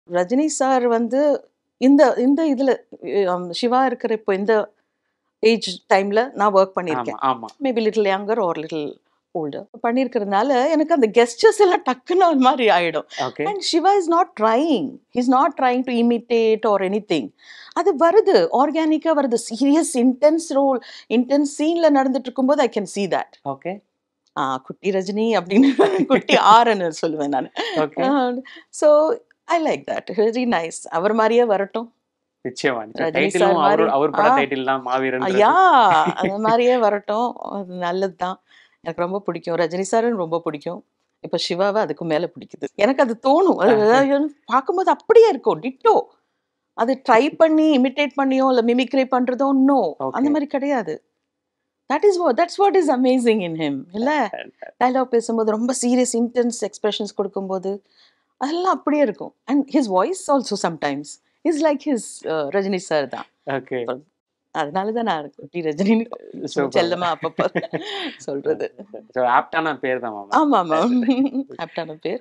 Rajini sir வந்து இந்த இந்த இதுல அஹ், சிவா இருக்கிற இப்போ இந்த ஏஜ் டைம்ல நான் ஒர்க் பண்ணியிருக்கேன் ஆமா ஆமா மேபி லிட்டில் யங்கர் ஒரு லிட்டில் ஓல்டர் பண்ணியிருக்கிறதுனால எனக்கு அந்த கெஸ்டர்ஸ் எல்லாம் டக்குன்னு ஒரு மாதிரி ஆயிடும் okay and Siva is not trying is not trying to imitate or anything அது வருது ஆர்கானிக்காக வருது சீரியஸ் இன்டென்ஸ் ரோல் இன்டென்ஸ் சீனில் நடந்துட்டு இருக்கும்போது I can see that okay ஆ குட்டி ரஜினி அப்படின்னு குட்டி ஆறுன்னு சொல்லுவேன் நான் okay so I like that very nice அவர் மாதிரியே வரட்டும் நிச்சயமா ரஜினி டைட்டிலும் சார் அவர் மாதிரி- அவர் பட ஆ. டைட்டில் தான் மாவீரன் ஐயா அந்த மாதிரியே வரட்டும் அது நல்லது தான் எனக்கு ரொம்ப பிடிக்கும் ரஜினி சாரும் ரொம்ப பிடிக்கும் இப்போ சிவாவை அதுக்கு மேல பிடிக்குது எனக்கு அது தோணும் அது அது பார்க்கும்போது அப்படியே இருக்கும் டிட்டோ அது ட்ரை பண்ணி இமிட்டேட் பண்ணியோ இல்லை மிமிக்ரி பண்றதோ நோ அந்த Okay. மாதிரி கிடையாது that is that's what is amazing in him இல்ல டைலாக் பேசும்போது ரொம்ப சீரியஸ் இன்டென்ஸ் எக்ஸ்பிரஷன்ஸ் கொடுக்கும்போது அதெல்லாம் அப்படியே இருக்கும் and his voice also sometimes is like his Rajini sir தான் ஓகே அதனால தான் நான் குட்டி ரஜினின்னு செல்லமா அப்பப்போ சொல்றது ஆப்டான பேர் தான் மாமா ஆமா ஆமா ஆப்டான பேர்